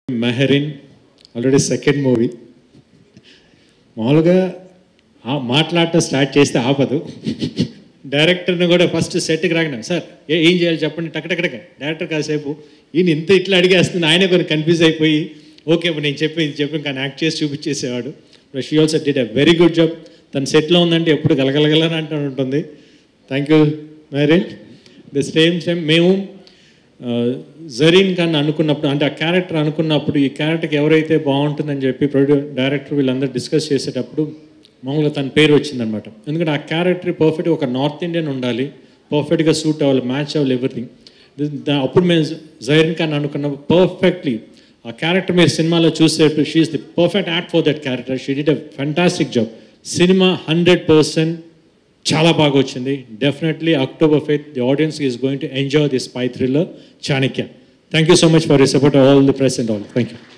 Mehreen already second movie మామూలుగా ఆ మాట్లాడటం స్టార్ట్ చేస్తే ఆపదు డైరెక్టర్ని కూడా ఫస్ట్ సెట్కి రాగినాం సార్ ఏ ఏం చేయాలి చెప్పండి టకటకటక డైరెక్టర్ కాసేపు ఈయన ఇంత ఇట్లా అడిగేస్తుంది ఆయన కొన్ని కన్ఫ్యూజ్ అయిపోయి ఓకే ఇప్పుడు నేను చెప్పి ఇది చెప్పి కానీ యాక్ట్ చేసి చూపించేసేవాడు she also did a very good job తన సెట్లో ఉందంటే ఎప్పుడు గలగలగలని అంటూ ఉంటుంది thank you Mehreen the same same మేము ఆ, జరీన్ ఖాన్ అనుకున్నప్పుడు అంటే ఆ క్యారెక్టర్ అనుకున్నప్పుడు ఈ క్యారెక్టర్కి ఎవరైతే బాగుంటుందని చెప్పి ప్రొడ్యూ డైరెక్టర్ వీళ్ళందరూ డిస్కస్ చేసేటప్పుడు మామూలుగా తన పేరు వచ్చిందనమాట ఎందుకంటే ఆ క్యారెక్టర్ పర్ఫెక్ట్గా ఒక నార్త్ ఇండియన్ ఉండాలి పర్ఫెక్ట్గా సూట్ అవ్వాలి మ్యాచ్ అవ్వాలి ఎవ్రీథింగ్ అప్పుడు మేము జైరిన్ ఖాన్ అనుకున్నప్పుడు పర్ఫెక్ట్లీ ఆ క్యారెక్టర్ మీరు సినిమాలో చూసేటప్పుడు she is the perfect act for that character she did a fantastic job సినిమా హండ్రెడ్ పర్సెంట్ చాలా బాగా వచ్చింది definitely October faith the audience is going to enjoy this spy thriller Chanakya thank you so much for you support all the press and all thank you